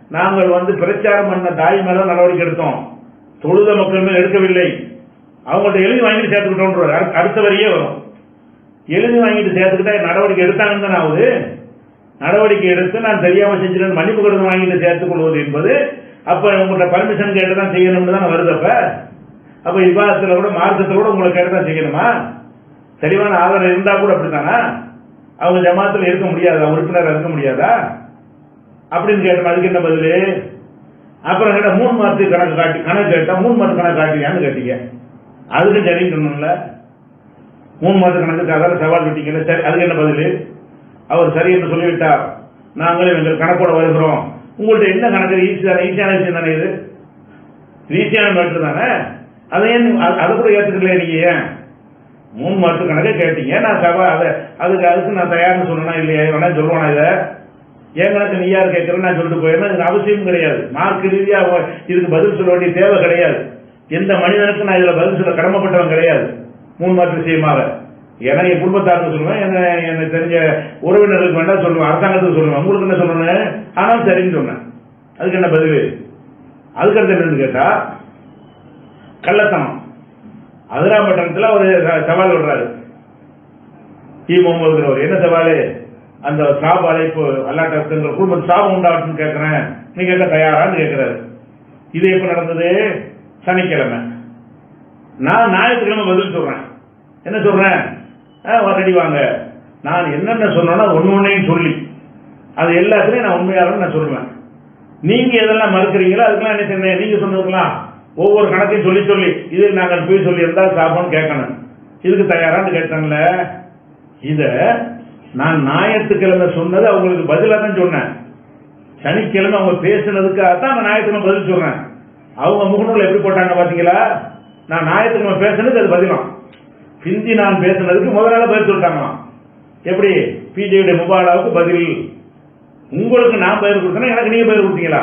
[SPEAKER 1] நாங்கள் வந்து பிரச்சாரம் பண்ண தாய் மேல நடவடிக்கை எடுத்தோம் தொழுத மக்கள் மேல் எடுக்கவில்லை அவங்கள்ட்ட எழுதி வாங்கிட்டு சேர்த்துக்கிட்டோம் அடுத்த வரியே வரும் எழுதி வாங்கிட்டு சேர்த்துக்கிட்டா நடவடிக்கை எடுத்தாங்கன்னு தானே ஆகுது நடவடிக்கை எடுத்து நான் தெரியாம செஞ்சிருந்தேன் மன்னிப்பு கடிதம் வாங்கிட்டு சேர்த்துக் கொள்வது என்பது அப்ப உங்கள்ட்ட பர்மிஷன் கேட்டு தான் செய்யணும்னு தான் வருது அப்ப அப்ப விவாதத்துல கூட மார்க்கத்துல கூட உங்களை கேட்டு தான் செய்யணுமா தெளிவான ஆதாரம் இருந்தா கூட அப்படித்தானா அவங்க ஜமாத்துல இருக்க முடியாதா உறுப்பினரா இருக்க முடியாதா அப்படின்னு கேட்டோம் அதுக்கு என்ன பதில் அப்புறம் கேட்டா மூணு மாதத்துக்கு கணக்கு காட்டி கணக்கு கேட்டா மூணு மாதம் கணக்கு காட்டியான்னு கேட்டீங்க அதுக்கு சரின்னு சொன்னோம்ல மூணு மாத கணக்கு அதாவது சவால் விட்டீங்கல்ல சரி அதுக்கு என்ன பதில் அவர் சரி என்று சொல்லிவிட்டார் நாங்களே எங்கள் கணக்கோட வருகிறோம் உங்கள்ட்ட என்ன கணக்கு ஈஸியான ஈஸியான விஷயம் தானே இது ஈஸியான மேட்ரு தானே அதை ஏன் அ- அதை கூட ஏத்துக்கல நீங்க ஏன் மூணு மாசத்து கணக்கே கேட்டீங்க நான் சபா அதை அதுக்கு அதுக்கு நான் தயார்னு சொல்லணும் இல்லையா வேணா சொல்லுவானா இதை என் கணக்கு நீ யார் கேட்கறேன்னு நான் சொல்லிட்டு போயிருந்தேன் இதுக்கு அவசியம் கிடையாது மார்க் ரீதியா அவ- இதுக்கு பதில் சொல்ல வேண்டிய தேவை கிடையாது எந்த மனிதனுக்கும் நான் இதுல பதில் சொல்ல கடமைப்பட்டவன் கிடையாது மூணு மாற்று விஷயமாக ஏன்னா என் குடும்பத்தாருக்கு சொல்லுவேன் என்ன எனக்கு தெரிஞ்ச உறவினர்களுக்கு வேண்டாம் சொல்லுவேன் அரசாங்கத்துக்கு சொல்லுவேன் உங்களுக்கு என்ன சொல்லணும் ஆனால் சரின்னு சொன்னேன் அதுக்கு என்ன பதில் அதுக்கடுத்து என்னன்னு கேட்டா கள்ளத்தனம் அதிராம்பட்டணத்தில் ஒரு ச- சவால் விடுறாரு இ முகமதுங்கிறவர் என்ன சவால் அந்த சாப் அழைப்பு அல்லாட்டங்கள் குடும்பம் சாபம் உண்டாகட்டும்னு கேட்கிறேன் நீ கேட்க தயாரான்னு கேட்கிறாரு இது எப்ப நடந்தது சனிக்கிழமை நான் ஞாயிற்றுக்கிழமை பதில் சொல்றேன் என்ன சொல்றேன் ரெடி வாங்க நான் என்னென்ன சொன்னேனோ ஒன்னு ஒன்னையும் சொல்லி அது எல்லாத்துலயும் நான் உண்மையாலும் நான் சொல்லுவேன் நீங்க எதெல்லாம் மறுக்கிறீங்களோ அதுக்கெல்லாம் என்ன செய்யணும் நீங்க சொன்னதுக்கெல்லாம் ஒவ்வொரு கணக்கையும் சொல்லி சொல்லி இது நாங்கள் போய் சொல்லி இருந்தா சாப்பிடணும் கேட்கணும் இதுக்கு தயாரான்னு கேட்டாங்கல்ல இத நான் ஞாயிற்றுக்கிழமை சொன்னது அவங்களுக்கு பதிலா தான் சொன்னேன் சனிக்கிழமை அவங்க பேசுனதுக்காக தான் நான் ஞாயிற்றுக்கிழமை பதில் சொல்றேன் அவங்க முகநூல் எப்படி போட்டாங்க பாத்தீங்களா நான் ஞாயிற்றுக்கிழமை பேசுனது அது பதிலாம் பிந்தி நான் பேசுனதுக்கு முதல்ல பதில் சொல்லிட்டாங்களாம் எப்படி பிஜேடி முபாலாவுக்கு பதில் உங்களுக்கு நான் பதில் கொடுத்தேன்னா எனக்கு நீங்க பதில் கொடுத்தீங்களா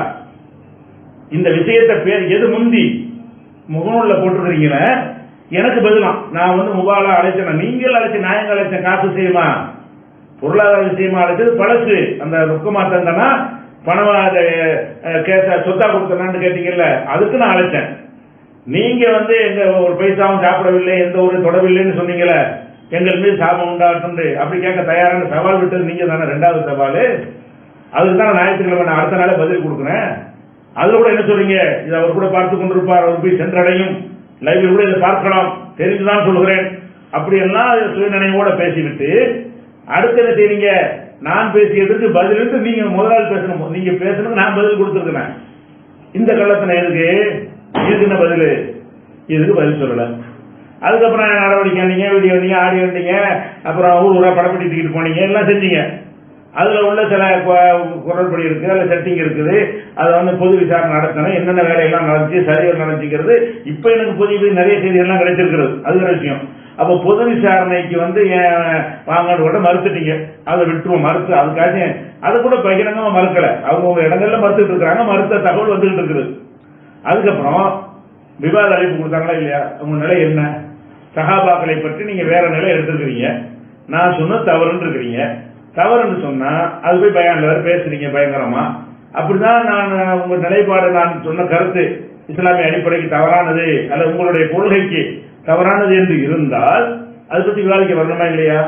[SPEAKER 1] இந்த விஷயத்தை பேர் எது முந்தி முகநூல்ல போட்டிருக்கிறீங்களே எனக்கு பதிலாம் நான் வந்து முபாலா அழைச்சேன் நீங்கள் அழைச்ச நாயங்க அழைச்ச காசு செய்யுமா பொருளாதார விஷயமா அழைச்சது பழசு அந்த ரொக்கமா தந்தனா பணம் அதை அஹ், கேட்ட சொத்தா கொடுத்தனான்னு கேட்டீங்கல்ல அதுக்கு நான் அழைச்சேன் நீங்க வந்து எங்க ஒரு பைசாவும் சாப்பிடவில்லை எந்த ஒரு தொடவில்லைன்னு சொன்னீங்கல்ல எங்கள் மீது சாபம் உண்டாகட்டும் அப்படி கேட்க தயாரான சவால் விட்டது நீங்க தானே ரெண்டாவது சவால் அதுக்கு தான் ஞாயிற்றுக்கிழமை நான் அடுத்த நாளே பதில் கொடுக்குறேன் அதுல கூட என்ன சொல்றீங்க இதை அவர் கூட பார்த்து கொண்டிருப்பார் அவர் போய் சென்றடையும் லைவ்ல கூட இதை பார்க்கலாம் தெரிஞ்சுதான் சொல்கிறேன் அப்படி எல்லாம் சுயநினைவோட பேசிவிட்டு அடுத்து என்ன செய்றீங்க நான் பேசியதுக்கு பதிலுக்கு நீங்க முதலாளி பேசணும் நீங்க பேசணும் நான் பதில் கொடுத்துருக்கிறேன் இந்த கள்ளத்தனை எதுக்கு இதுக்கு என்ன பதில் இதுக்கு பதில் சொல்லல அதுக்கப்புறம் நடவடிக்கை வந்தீங்க வீடியோ வந்தீங்க ஆடியோ வந்தீங்க அப்புறம் ஊர் ஊரா படப்பட்டி தூக்கிட்டு போனீங்க எல்லாம் செஞ்சீங்க அதுல உள்ள சில கு- குரல்படி இருக்கு அதுல செட்டிங் இருக்குது அதை வந்து பொது விசாரணை நடத்தணும் என்னென்ன வேலையெல்லாம் நடந்துச்சு சரியாக நடந்துக்கிறது இப்ப எனக்கு புதிய புதிய நிறைய செய்திகள்லாம் கிடைச்சிருக்கிறது அது ஒரு விஷயம் அப்ப பொது விசாரணைக்கு வந்து ஏன் வாங்கன்னு கூட மறுத்துட்டீங்க அதை விட்டுருவோம் மறுத்து அதுக்காச்சும் அது கூட பகிரங்கமா மறுக்கல அவங்க இடங்கள்ல மறுத்துட்டு இருக்காங்க மறுத்த தகவல் வந்துகிட்டு இருக்குது அதுக்கப்புறம் விவாத அழைப்பு கொடுத்தாங்களா இல்லையா உங்க நிலை என்ன சகாபாக்களை பற்றி நீங்க வேற நிலை எடுத்துருக்கிறீங்க நான் சொன்ன தவறுன்னு இருக்கிறீங்க தவறுன்னு சொன்னா அது போய் பயான்ல வேற பேசுறீங்க பயங்கரமா அப்படிதான் நான் உங்க நிலைப்பாடு நான் சொன்ன கருத்து இஸ்லாமிய அடிப்படைக்கு தவறானது அல்லது உங்களுடைய கொள்கைக்கு தவறானது என்று இருந்தால் அதை பத்தி விவாதிக்க வரணுமா இல்லையா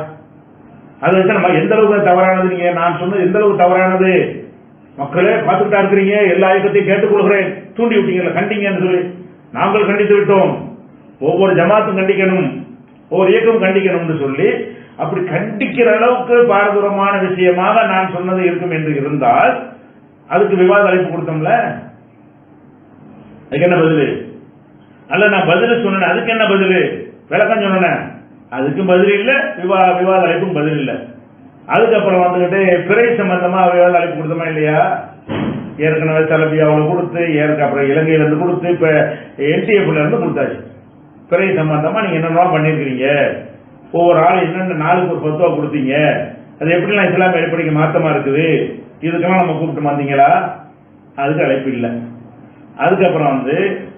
[SPEAKER 1] அதை வச்சு நம்ம எந்த அளவுக்கு தவறானது நீங்க நான் சொன்னது எந்த அளவுக்கு தவறானது மக்களே பார்த்துக்கிட்டா இருக்கிறீங்க எல்லா இயக்கத்தையும் கேட்டுக்கொள்கிறேன் தூண்டி விட்டீங்கல்ல கண்டிங்கன்னு சொல்லி நாங்கள் கண்டித்து விட்டோம் ஒவ்வொரு ஜமாத்தும் கண்டிக்கணும் ஒவ்வொரு இயக்கம் கண்டிக்கணும்னு சொல்லி அப்படி கண்டிக்கிற அளவுக்கு பாரதூரமான விஷயமாக நான் சொன்னது இருக்கும் என்று இருந்தால் அதுக்கு விவாத அழைப்பு கொடுத்தோம்ல அதுக்கு என்ன பதில் அல்ல நான் பதில் சொன்னேன் அதுக்கு என்ன பதில் விளக்கம் சொன்னேன் அதுக்கும் பதில் இல்ல விவா விவாத அழைப்பும் பதில் இல்ல அதுக்கப்புறம் வந்துகிட்டு பிறை சம்பந்தமா விவாத அழைப்பு கொடுத்தோமா இல்லையா ஏற்கனவே தலபியாவில் கொடுத்து ஏற்க அப்புறம் இலங்கையில இருந்து கொடுத்து இப்ப என்டிஎஃப்ல இருந்து கொடுத்தாச்சு பிறை சம்பந்தமா நீங்க என்னென்ன பண்ணிருக்கீங்க ஒவ்வொரு ஆள் என்னென்ன நாளுக்கு ஒரு பத்துவா கொடுத்தீங்க அது எப்படிலாம் இஸ்லாமிய அடிப்படைக்கு மாத்தமா இருக்குது இதுக்கெல்லாம் நம்ம கூப்பிட்டு வந்தீங்களா அதுக்கு அழைப்பு இல்லை அதுக்கப்புறம் வந்து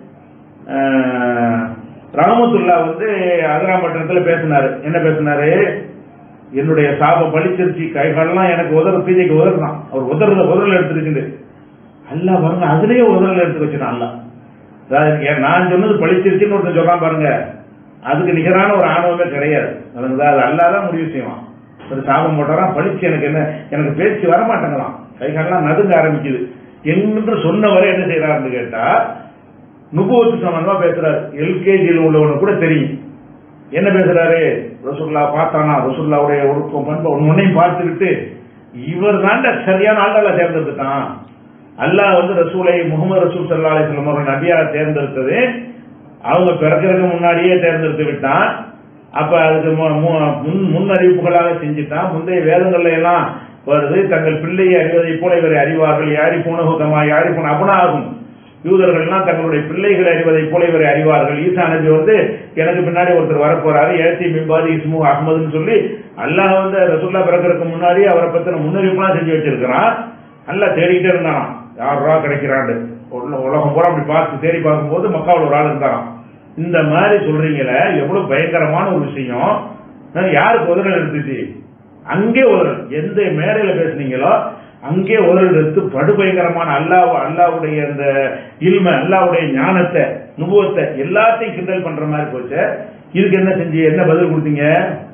[SPEAKER 1] அஹ், ரஹமத்துல்லா வந்து அதிராம்பட்டினத்தில் பேசினாரு என்ன பேசினாரு என்னுடைய சாப பழிச்சிருச்சு கைகாலெல்லாம் எனக்கு உதறு பீஜைக்கு உதறலாம் அவர் உதறத உதறல எடுத்துருக்குது அல்லாஹ் பாருங்க அதுலயே உதறல் எடுத்து வச்சிடான் அல்லாஹ் அதாவது ஏன் நான் சொன்னது பழிச்சிருச்சுன்னு ஒருத்தன் சொல்றான் பாருங்க அதுக்கு நிகரான ஒரு ஆணவமே கிடையாது அதுங்களா அது அல்லாஹ் தான் முடிவு செய்வான் ஒரு சாபம் போட்டாராம் பழிச்சு எனக்கு என்ன எனக்கு பேச்சு வர மாட்டேங்கலாம் கைகாலெல்லாம் நடுங்க ஆரம்பிக்குது என்று சொன்னவரை என்ன செய்யறாருன்னு கேட்டா நுபுவத்து சம்பந்தமா பேசுறாரு எல்கேஜியில் உள்ளவனு கூட தெரியும் என்ன பேசுறாரு ரசூல்லா பார்த்தானா ரசூல்லாவுடைய ஒழுக்கம் பண்பு உன்னையும் பார்த்துக்கிட்டு இவர் தாண்ட சரியான ஆள்கள தேர்ந்தெடுத்துட்டான் அல்லாஹ் வந்து ரசூலை முகமது ரசூல் சல்லா அலிஸ்லாம் அவர்கள் நபியா தேர்ந்தெடுத்தது அவங்க பிறக்கிறதுக்கு முன்னாடியே தேர்ந்தெடுத்து விட்டான் அப்ப அதுக்கு மு- மு- முன் முன் அறிவிப்புகளாக செஞ்சுட்டான் முந்தைய வேதங்கள்ல எல்லாம் வருது தங்கள் பிள்ளையை அறிவதை போல இவரை அறிவார்கள் யாரி பூனகுதமா யாரி பூன அபனாகும் யூதர்கள்லாம் தங்களுடைய பிள்ளைகளை அறிவதை போல இவரை அறிவார்கள் ஈசா நபி வந்து எனக்கு பின்னாடி ஒருத்தர் வரப்போறாரு ஏத்தி மிம்பாதி இஸ்மு அஹ்மதுன்னு சொல்லி அல்லாஹ் வந்து ரசுல்லா பிறக்கிறதுக்கு முன்னாடி அவரை பத்தின முன்னறிவிப்புலாம் செஞ்சு வச்சிருக்கிறான் நல்லா தேடிக்கிட்டே இருந்தான் யார் ரூபா கிடைக்கிறாண்டு உல- உலகம் பூரா அப்படி பார்த்து தேடி பார்க்கும்போது மக்காவில் ஒரு ஆள் இருந்தாராம் இந்த மாதிரி சொல்றீங்களே எவ்வளவு பயங்கரமான ஒரு விஷயம் அஹ் யாருக்கு உதறல் எடுத்துச்சு அங்கே உதறல் எந்த மேடையில பேசுனீங்களோ அங்கே உதறல் எடுத்து படுபயங்கரமான அல்லாஹ் அல்லாவுடைய அந்த இல்ம அல்லாவுடைய ஞானத்தை நுபுவத்தை எல்லாத்தையும் கிண்டல் பண்ற மாதிரி போச்சு இதுக்கு என்ன செஞ்சு என்ன பதில் கொடுத்தீங்க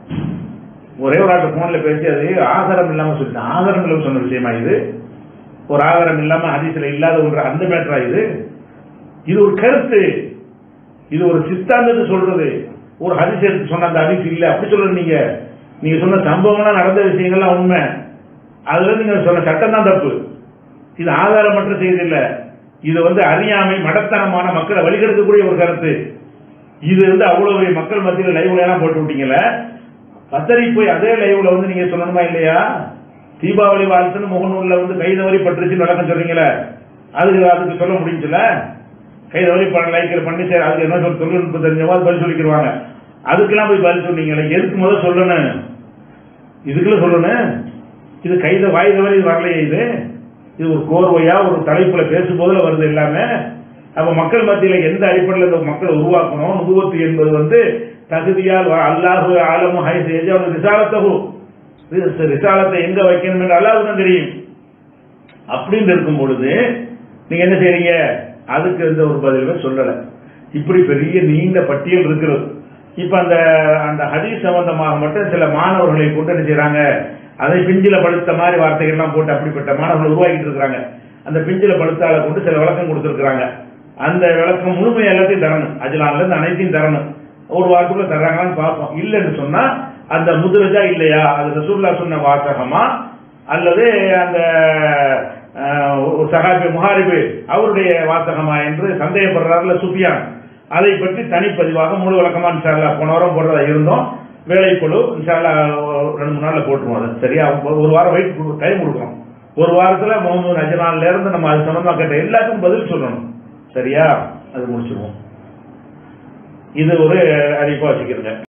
[SPEAKER 1] ஒரே ஒரு ஆட்டு போன்ல பேசி அது ஆதாரம் இல்லாம சொல்லிட்டேன் ஆதாரம் இல்லாம சொன்ன விஷயமா இது ஒரு ஆதாரம் இல்லாம ஹதீஸ்ல இல்லாத ஒன்று அந்த மேட்டரா இது இது ஒரு கருத்து இது ஒரு சித்தாந்தத்தை சொல்றது ஒரு ஹதீஸ் எடுத்து சொன்ன அந்த ஹதீஸ் இல்ல அப்படி சொல்றது நீங்க நீங்க சொன்ன சம்பவம்லாம் நடந்த விஷயங்கள்லாம் உண்மை அதுல நீங்க சொன்ன சட்டம் தான் தப்பு இது ஆதாரமற்ற செய்தி இல்ல இது வந்து அறியாமை மடத்தனமான மக்களை வழிகெடுக்கக்கூடிய ஒரு கருத்து இது வந்து அவ்வளவு பெரிய மக்கள் மத்தியில் லைவ்ல எல்லாம் போட்டு விட்டீங்கல்ல பத்தரி போய் அதே லைவ்ல வந்து நீங்க சொல்லணுமா இல்லையா தீபாவளி வாழ்த்துன்னு முகநூல்ல வந்து கை தவறி பட்டுருச்சுன்னு விளக்கம் சொல்றீங்களே அதுக்கு அதுக்கு சொல்ல முடிஞ்சுல கை தவறி பண்ண லைக்கில் பண்ணி சரி அதுக்கு என்ன சொல்ல தொழில்நுட்பம் தெரிஞ்சவங்க பதில் சொல்லிக்கிடுவாங்க அதுக்கெல்லாம் போய் பதில் சொன்னீங்களே எதுக்கு முதல்ல சொல்லணும் இதுக்குள்ள சொல்லணும் இது கைத வாய் தவறி வரலையே இது இது ஒரு கோர்வையா ஒரு தலைப்புல பேசும்போதுல வருது எல்லாமே அப்ப மக்கள் மத்தியில எந்த அடிப்படையில் இந்த மக்களை உருவாக்கணும் நுபுவத்து என்பது வந்து தகுதியால் வ- அல்லாஹு ஆலமு ஹைஸ் எஜாவது ரிசாலத்தகு ரி- ரிசாலத்தை எங்க வைக்கணும் என்று அல்லாஹ் தான் தெரியும் அப்படின்னு இருக்கும் பொழுது நீங்க என்ன செய்றீங்க அதுக்கு எந்த ஒரு பதிலுமே சொல்லல இப்படி பெரிய நீண்ட பட்டியல் இருக்கிறது இப்ப அந்த அந்த ஹதீஸ் சம்பந்தமாக மட்டும் சில மாணவர்களை கொண்டு என்ன செய்றாங்க அதை பிஞ்சில படுத்த மாதிரி வார்த்தைகள்லாம் போட்டு அப்படிப்பட்ட மாணவர்கள் உருவாக்கிட்டு இருக்காங்க அந்த பிஞ்சில படுத்தால கொண்டு சில விளக்கம் கொடுத்துருக்காங்க அந்த விளக்கம் முழுமையா எல்லாத்தையும் தரணும் அஜலான்ல இருந்து அனைத்தையும் தரணும் ஒரு வாரத்துக்குள்ள தர்றாங்களான்னு பார்ப்போம் இல்லைன்னு சொன்னா அந்த முதுரஜா இல்லையா அது ரசூல்லா சொன்ன வாசகமா அல்லது அந்த அஹ், ஒரு சகாபி முஹாரிபு அவருடைய வாசகமா என்று சந்தேகப்படுறாருல சுஃபியான் அதை பற்றி தனிப்பதிவாக முழு விளக்கமா இன்ஷால்லா போன வாரம் போடுறதா இருந்தோம் வேலைக்குழு இன்ஷால்லா ஒரு ரெண்டு மூணு நாள்ல போட்டுருவோம் அது சரியா ஒரு- ஒரு வாரம் வெயிட் டைம் கொடுக்குறோம் ஒரு வாரத்துல முகமது நஜனான்ல இருந்து நம்ம அது சம்பந்தமா கேட்ட எல்லாத்துக்கும் பதில் சொல்லணும் சரியா அது முடிச்சிருவோம் இது ஒரு அறிவிப்பா வச்சுக்கிறேங்க